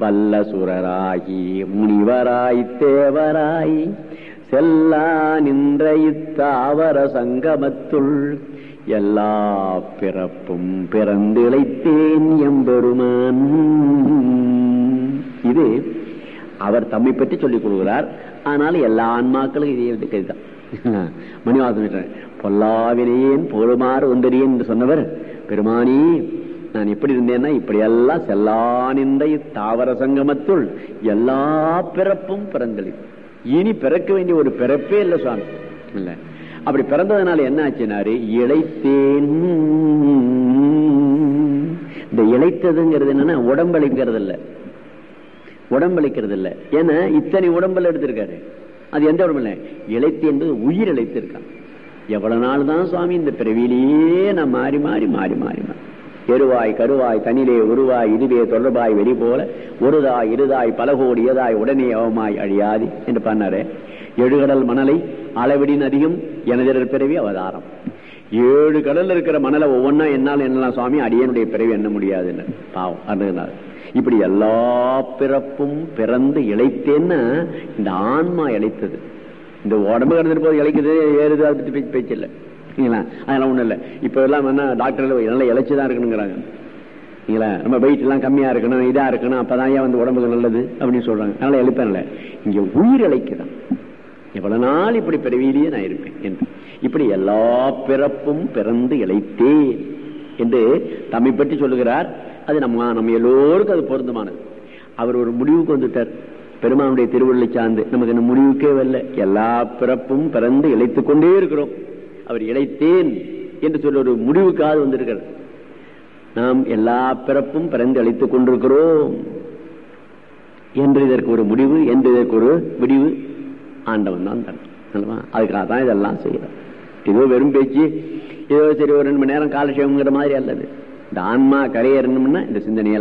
வல்ல சுரராகி முனிவராய் தேவராய் செல்லா நின்ற இத்தாவர சங்கமத்துள் எல்லா பிறப்பும் பிறந்திழைத்தேன் எம்பெருமான் இது அவர் தம்மை பற்றி சொல்லிக் கொடுக்கிறார் ஆனால் எல்லா ஆன்மாக்களும் இதே இதுதான் மணிவாசன் பொல்லாவினேன் போருமாறு ஒன்றறியேன் என்று சொன்னவர் பெருமானி நான் எப்படி இருந்தேன்னா இப்படியெல்லாம் செல்லா நின்ற தாவர சங்கமத்துள் எல்லா பிறப்பும் பிறந்தளி இனி பிறக்க வேண்டிய ஒரு பிறப்பே இல்லை சுவாமி இல்ல அப்படி பிறந்ததுனால என்ன ஆச்சுனாரு இழைத்தேன் இந்த இழைத்ததுங்கிறது என்னன்னா உடம்பளிக்கிறது இல்ல உடம்பளிக்கிறது இல்ல ஏன்னா இத்தனை உடம்புல எடுத்திருக்காரு அது எந்த உடம்பு இல்லை இழைத்து என்பது உயிர் இழைத்திருக்கான் எவ்வளவு நாள் தான் சுவாமி இந்த பிறவியிலேயே நான் மாறி மாறி மாறி மாறி மாறி எருவாய் கருவாய் தனிலே உருவாய் இதுவே தொடர்பாய் வெளி போல ஒருதாய் இருதாய் பலகோடி ஏதாய் உடனே அவமாய் அழியாது என்று பண்ணாரு எழுகடல் மணலை அளவிடின் அதிகம் எனதிரர் பிறவி அவதாரம் ஏழு கடல்ல இருக்கிற மணலை ஒவ்வொன்னா என்னால் என்னலாம் சுவாமி அடியனுடைய பிறவி எண்ண முடியாதுன்னு பாவம் அருகினார் இப்படி எல்லா பிறப்பும் பிறந்து இழைத்தேன்னா இந்த ஆன்மா இழைத்தது இந்த உடம்பு கிடந்துட்டு போது இழைக்குது ஏறுது அதை பத்தி பேச்சு இல்லை சரிங்களா அதெல்லாம் ஒண்ணும் இல்லை இப்ப எல்லாம் என்ன டாக்டர்கள் நல்லா இழைச்சுதான் இருக்கணுங்கிறாங்க சரிங்களா நம்ம வெயிட் எல்லாம் கம்மியா இருக்கணும் இதா இருக்கணும் அப்பதான் ஏன் வந்து உடம்புக்கு நல்லது அப்படின்னு சொல்றாங்க அதனால எழுப்பேன்ல இங்க உயிர் இழைக்குதான் எவ்வளவு நாள் இப்படி பிறவியிலேயே நான் இருப்பேன் என்று இப்படி எல்லா பிறப்பும் பிறந்து இழைத்தேன் என்று தம்மை பற்றி சொல்லுகிறார் அது நம்ம நம்ம எல்லோருக்கும் அது பொருந்தமானது அவர் ஒரு முடிவுக்கு வந்துட்டார் பெருமானுடைய திருவள்ளை சார்ந்து நமக்கு இந்த முடிவுக்கே வரல எல்லா பிறப்பும் பிறந்து இழைத்துக் கொண்டே இருக்கிறோம் அவர் இழைத்தேன் என்று சொல்ல ஒரு முடிவுக்காக வந்திருக்கிறார் நாம் எல்லா பிறப்பும் பிறந்து அழைத்துக் கொண்டிருக்கிறோம் என்று இதற்கு ஒரு முடிவு என்று இதற்கு ஒரு முடிவு ஆண்டவன் தான் தரணும் அதுக்காக தான் இதெல்லாம் செய்யறோம் ஏதோ வெறும் பேச்சு ஏதோ சரி ஒரு ரெண்டு மணி நேரம் காலட்சேபங்கிற மாதிரி அல்லது இந்த ஆன்மா கரையேறணும்னா இந்த சிந்தனையெல்லாம்